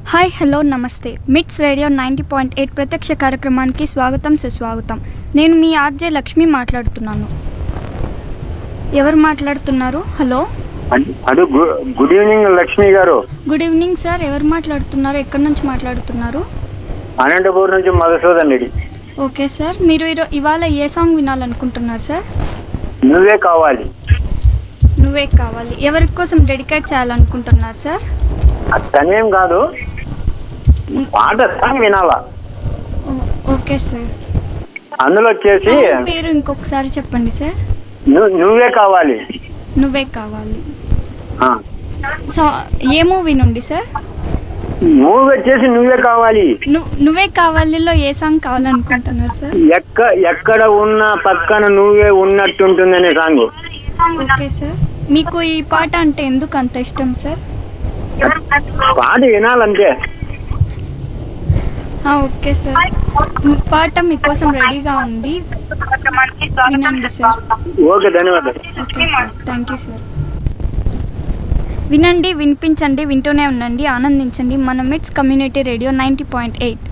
Hi hello నమస్తే మిట్స్ radio ninety point eight ప్రత్యక్ష కార్యక్రమానికి స్వాగతం సుస్వాగతం నేను మీ ఆర్జే లక్ష్మి మాట్లాడుతున్నాను ఎవరు మాట్లాడుతున్నారు హలో అడు గు- గుడ్ ఈవినింగ్ లక్ష్మి గారు గుడ్ ఈవినింగ్ సార్ ఎవరు మాట్లాడుతున్నారు ఎక్కడి నుంచి మాట్లాడుతున్నారు అనంతపూర్ నుంచి మధుసూదన్ రెడ్డి ఓకే సార్ మీరు ఈరో- ఇవాళ ఏ సాంగ్ వినాలనుకుంటున్నారు సార్ నువ్వే కావాలి నువ్వే కావాలి ఎవరి కోసం డెడికేట్ చేయాలనుకుంటున్నారు సార్ అది తనేం కాదు పాట సాంగ్ వినాలా ఓ- ఓకే సార్ అందులో వచ్చేసి సాంగ్ పేరు ఇంకొకసారి చెప్పండి సార్ ను- నువ్వే కావాలి నువ్వే కావాలి ఆ. సా ఏ మూవీ నుండి సార్ మూవీ వచ్చేసి నువ్వే కావాలి ను- నువ్వే కావాలిలో ఏ సాంగ్ కావాలనుకుంటున్నారు సార్ ఎక్క ఎక్కడ ఉన్నా పక్కన నువ్వే ఉన్నట్టుంటుందనే సాంగ్ ఓకే సార్ మీకు ఈ పాట అంటే ఎందుకు అంత ఇష్టం సార్ పాట వినాలంతే ఆ, ఓకే సార్ మ్, పాట మీకోసం రెడీగా ఉంది వినండి సార్ ఓకే ధన్యవాదాలు okay sir thank you sir వినండి వినిపించండి వింటూనే ఉండండి ఆనందించండి మన MITS community radio ninety point eight